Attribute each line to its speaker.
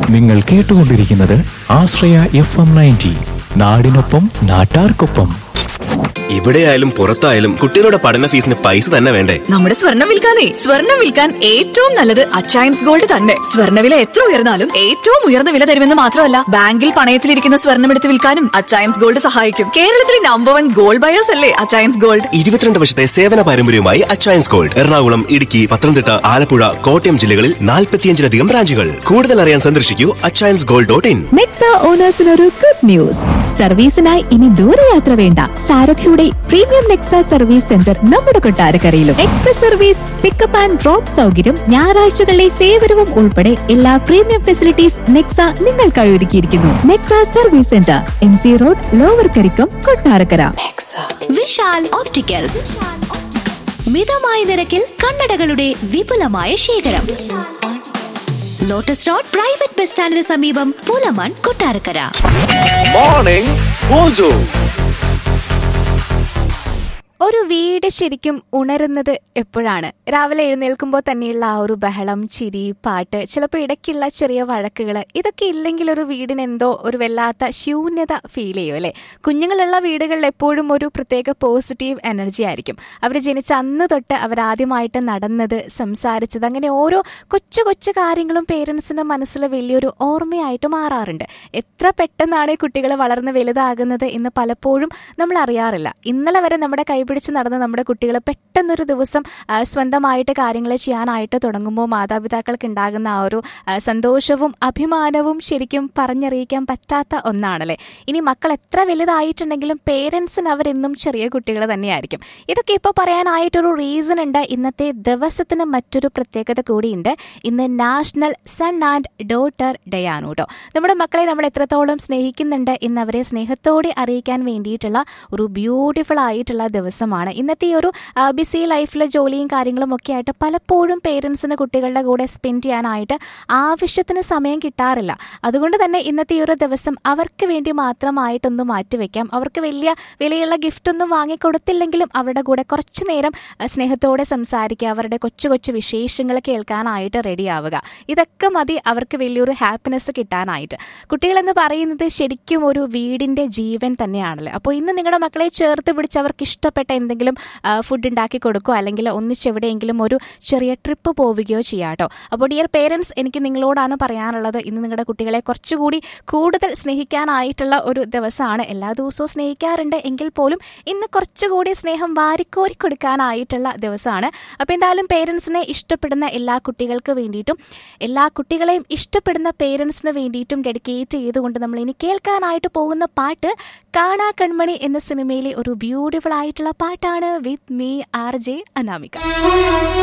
Speaker 1: നിങ്ങൾ കേട്ടുകൊണ്ടിരിക്കുന്നത് ആശ്രയ F M ninety നാടിനൊപ്പം നാട്ടാർക്കൊപ്പം
Speaker 2: എവിടെയായാലും പുറത്തായാലും കുട്ടികളുടെ പഠന ഫീസിന് പൈസ തന്നെ വേണ്ടേ
Speaker 3: നമ്മുടെ സ്വർണം വിൽക്കാനേ സ്വർണം വിൽക്കാൻ ഏറ്റവും നല്ലത് അച്ചയൻസ് ഗോൾഡ് തന്നെ സ്വർണ്ണവില എത്ര ഉയർന്നാലും ഏറ്റവും ഉയർന്ന വില തരുമെന്ന് മാത്രമല്ല ബാങ്കിൽ പണയത്തിലിരിക്കുന്ന സ്വർണം എടുത്ത് വിൽക്കാനും അച്ചയൻസ് ഗോൾഡ് സഹായിക്കും കേരളത്തിലെ നമ്പർ വൺ ഗോൾഡ് ബയേഴ്സ് അല്ലേ അച്ചയൻസ് ഗോൾഡ്
Speaker 2: ഇരുപത്തിരണ്ട് വർഷത്തെ സേവന പാരമ്പര്യവുമായി അച്ചയൻസ് ഗോൾഡ് എറണാകുളം ഇടുക്കി പത്തനംതിട്ട ആലപ്പുഴ കോട്ടയം ജില്ലകളിൽ നാൽപ്പത്തിയഞ്ചിലധികം ബ്രാഞ്ചുകൾ കൂടുതൽ അറിയാൻ സന്ദർശിക്കൂ Achayans gold dot in
Speaker 4: Nexa ഓണേഴ്സിനൊരു ഗുഡ് ന്യൂസ് സർവീസിനായി ഇനി ദൂരയാത്ര വേണ്ട സാരഥിയുടെ പ്രീമിയം നെക്സ സർവീസ് സെന്റർ നമ്മുടെ കൊട്ടാരക്കരയിലും express service pickup and drop സൗകര്യം ഞായറാഴ്ചകളിലെ സേവനവും ഉൾപ്പെടെ എല്ലാ പ്രീമിയം ഫെസിലിറ്റീസ് നെക്സ നിങ്ങൾക്കായി ഒരുക്കിയിരിക്കുന്നു Nexa service centre M C road lower Karikkam Kottarakkara
Speaker 5: Vishal opticals മിതമായ നിരക്കിൽ കണ്ണടകളുടെ വിപുലമായ ശേഖരം ലോട്ടസ് റോഡ് പ്രൈവറ്റ് ബസ് സ്റ്റാൻഡിന് സമീപം പൂലമാൻ കൊട്ടാരക്കര
Speaker 6: മോർണിംഗ് മോജോ
Speaker 7: ഒരു വീട് ശരിക്കും ഉണരുന്നത് എപ്പോഴാണ് രാവിലെ എഴുന്നേൽക്കുമ്പോൾ തന്നെയുള്ള ആ ഒരു ബഹളം ചിരി പാട്ട് ചിലപ്പോൾ ഇടയ്ക്കുള്ള ചെറിയ വഴക്കുകൾ ഇതൊക്കെ ഇല്ലെങ്കിൽ ഒരു വീടിന് എന്തോ ഒരു വല്ലാത്ത ശൂന്യത ഫീൽ ചെയ്യും അല്ലേ കുഞ്ഞുങ്ങളുള്ള വീടുകളിൽ എപ്പോഴും ഒരു പ്രത്യേക പോസിറ്റീവ് എനർജി ആയിരിക്കും അവർ ജനിച്ച അന്ന് തൊട്ട് അവരാദ്യമായിട്ട് നടന്നത് സംസാരിച്ചത് അങ്ങനെ ഓരോ കൊച്ചു കൊച്ചു കാര്യങ്ങളും പേരൻസിൻ്റെ മനസ്സിൽ വലിയൊരു ഓർമ്മയായിട്ട് മാറാറുണ്ട് എത്ര പെട്ടെന്നാണ് ഈ കുട്ടികൾ വളർന്ന് വലുതാകുന്നത് എന്ന് പലപ്പോഴും നമ്മൾ അറിയാറില്ല ഇന്നലെ വരെ നമ്മുടെ കൈപിടിച്ച് നടന്ന നമ്മുടെ കുട്ടികൾ പെട്ടെന്നൊരു ദിവസം ആ, സ്വന്തമായിട്ട് കാര്യങ്ങൾ ചെയ്യാനായിട്ട് തുടങ്ങുമ്പോൾ മാതാപിതാക്കൾക്ക് ഉണ്ടാകുന്ന ആ ഒരു ആ, സന്തോഷവും അഭിമാനവും ശരിക്കും പറഞ്ഞറിയിക്കാൻ പറ്റാത്ത ഒന്നാണല്ലേ ഇനി മക്കൾ എത്ര വലുതായിട്ടുണ്ടെങ്കിലും പേരൻസിന് അവരെന്നും ചെറിയ കുട്ടികൾ തന്നെയായിരിക്കും ഇതൊക്കെ ഇപ്പോൾ പറയാനായിട്ടൊരു റീസൺ ഉണ്ട് ഇന്നത്തെ ദിവസത്തിന് മറ്റൊരു പ്രത്യേകത കൂടിയുണ്ട് ഇന്ന് national son and daughter day ആണ് കേട്ടോ നമ്മുടെ മക്കളെ നമ്മൾ എത്രത്തോളം സ്നേഹിക്കുന്നുണ്ട് എന്ന് അവരെ സ്നേഹത്തോടെ അറിയിക്കാൻ വേണ്ടിയിട്ടുള്ള ഒരു ബ്യൂട്ടിഫുൾ ആയിട്ടുള്ള ദിവസമാണ് ഇന്നത്തെ ഈ ഒരു ബിസി ലൈഫിലെ ജോലിയും കാര്യങ്ങളും ഒക്കെ ആയിട്ട് പലപ്പോഴും പേരൻസിന് കുട്ടികളുടെ കൂടെ സ്പെൻഡ് ചെയ്യാനായിട്ട് ആവശ്യത്തിന് സമയം കിട്ടാറില്ല അതുകൊണ്ട് തന്നെ ഇന്നത്തെ ഈ ഒരു ദിവസം അവർക്ക് വേണ്ടി മാത്രമായിട്ടൊന്ന് മാറ്റിവെക്കാം അവർക്ക് വലിയ വിലയുള്ള ഗിഫ്റ്റ് ഒന്നും വാങ്ങിക്കൊടുത്തില്ലെങ്കിലും അവരുടെ കൂടെ കുറച്ചു നേരം ആ, സ്നേഹത്തോടെ സംസാരിക്കുക അവരുടെ കൊച്ചു കൊച്ചു വിശേഷങ്ങൾ കേൾക്കാനായിട്ട് റെഡി ആവുക ഇതൊക്കെ മതി അവർക്ക് വലിയൊരു ഹാപ്പിനെസ് കിട്ടാനായിട്ട് കുട്ടികളെന്ന് പറയുന്നത് ശരിക്കും ഒരു വീടിൻ്റെ ജീവൻ തന്നെയാണല്ലോ അപ്പോൾ ഇന്ന് നിങ്ങളുടെ മക്കളെ ചേർത്ത് പിടിച്ച് അവർക്ക് ഇഷ്ടപ്പെട്ട എന്തെങ്കിലും ഫുഡ് ഉണ്ടാക്കി കൊടുക്കുകയോ അല്ലെങ്കിൽ ഒന്നിച്ചെവിടെയെങ്കിലും ഒരു ചെറിയ ട്രിപ്പ് പോവുകയോ ചെയ്യാം കേട്ടോ അപ്പോൾ ഡിയർ പേരൻസ് എനിക്ക് നിങ്ങളോടാണ് പറയാനുള്ളത് ഇന്ന് നിങ്ങളുടെ കുട്ടികളെ കുറച്ചുകൂടി കൂടുതൽ സ്നേഹിക്കാനായിട്ടുള്ള ഒരു ദിവസമാണ് എല്ലാ ദിവസവും സ്നേഹിക്കാറുണ്ട് എങ്കിൽ പോലും ഇന്ന് കുറച്ചുകൂടി സ്നേഹം വാരിക്കോരി കൊടുക്കാനായിട്ടുള്ള ദിവസമാണ് അപ്പോൾ എന്തായാലും പേരൻസിനെ ഇഷ്ടപ്പെടുന്ന എല്ലാ കുട്ടികൾക്ക് വേണ്ടിയിട്ടും എല്ലാ കുട്ടികളെയും ഇഷ്ടപ്പെടുന്ന പേരൻസിന് വേണ്ടിയിട്ടും ഡെഡിക്കേറ്റ് ചെയ്തുകൊണ്ട് നമ്മൾ ഇനി കേൾക്കാനായിട്ട് പോകുന്ന പാട്ട് കാണാ കൺമണി എന്ന സിനിമയിലെ ഒരു ബ്യൂട്ടിഫുൾ ആയിട്ടുള്ള പാട്ടാണ് with me R J Anamika